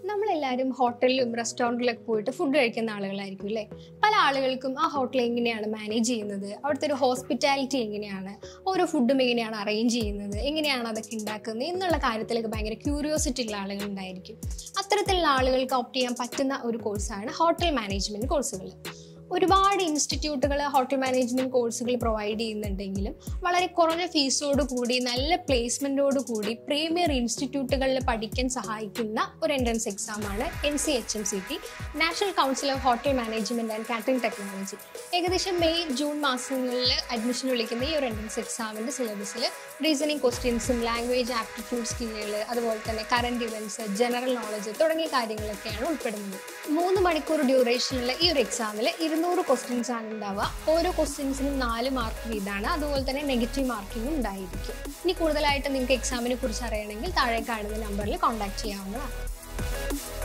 നമ്മളെല്ലാവരും ഹോട്ടലിലും റെസ്റ്റോറൻറ്റിലൊക്കെ പോയിട്ട് ഫുഡ് കഴിക്കുന്ന ആളുകളായിരിക്കും അല്ലേ പല ആളുകൾക്കും ആ ഹോട്ടൽ എങ്ങനെയാണ് മാനേജ് ചെയ്യുന്നത് അവിടുത്തെ ഒരു ഹോസ്പിറ്റാലിറ്റി എങ്ങനെയാണ് ഓരോ ഫുഡും എങ്ങനെയാണ് അറേഞ്ച് ചെയ്യുന്നത് എങ്ങനെയാണ് അതൊക്കെ ഉണ്ടാക്കുന്നത് എന്നുള്ള കാര്യത്തിലൊക്കെ ഭയങ്കര ക്യൂരിയോസിറ്റി ഉള്ള ആളുകൾ ഉണ്ടായിരിക്കും അത്തരത്തിലുള്ള ആളുകൾക്ക് ഓപ്റ്റ് ചെയ്യാൻ പറ്റുന്ന ഒരു കോഴ്സാണ് ഹോട്ടൽ മാനേജ്മെൻറ്റ് കോഴ്സുകൾ ഒരുപാട് ഇൻസ്റ്റിറ്റ്യൂട്ടുകൾ ഹോട്ടൽ മാനേജ്മെന്റ് കോഴ്സുകൾ പ്രൊവൈഡ് ചെയ്യുന്നുണ്ടെങ്കിലും വളരെ കുറഞ്ഞ ഫീസോട് കൂടി നല്ല പ്ലേസ്മെന്റോട് കൂടി പ്രീമിയർ ഇൻസ്റ്റിറ്റ്യൂട്ടുകളിൽ പഠിക്കാൻ സഹായിക്കുന്ന ഒരു എൻട്രൻസ് എക്സാമാണ് N C H M C T National Council of Hotel Management and Catering Technology ഏകദേശം മെയ് ജൂൺ മാസങ്ങളിൽ അഡ്മിഷൻ വിളിക്കുന്ന ഈ ഒരു എൻട്രൻസ് എക്സാമിന്റെ സിലബസിൽ റീസണിങ് ക്വസ്റ്റ്യൻസും ലാംഗ്വേജ് ആപ്റ്റിറ്റ്യൂഡ് സ്കില്ലുകൾ അതുപോലെ തന്നെ കറണ്ട് ഇവൻറ്റ്സ് ജനറൽ നോളജ് തുടങ്ങിയ കാര്യങ്ങളൊക്കെയാണ് ഉൾപ്പെടുന്നത് മൂന്ന് മണിക്കൂർ ഡ്യൂറേഷനുള്ള ഈ ഒരു എക്സാമിൽ ഇരുന്നൂറ് ക്വസ്റ്റ്യൻസ് ആണ് ഉണ്ടാവുക ഓരോ ക്വസ്റ്റ്യൻസിനും നാല് മാർക്ക് വീതമാണ് അതുപോലെ തന്നെ നെഗറ്റീവ് മാർക്കിങ്ങും ഉണ്ടായിരിക്കും ഇനി കൂടുതലായിട്ട് നിങ്ങൾക്ക് എക്സാമിനെ കുറിച്ച് അറിയണമെങ്കിൽ താഴെ കാണുന്ന നമ്പറിൽ കോൺടാക്ട് ചെയ്യാവുന്നതാണ്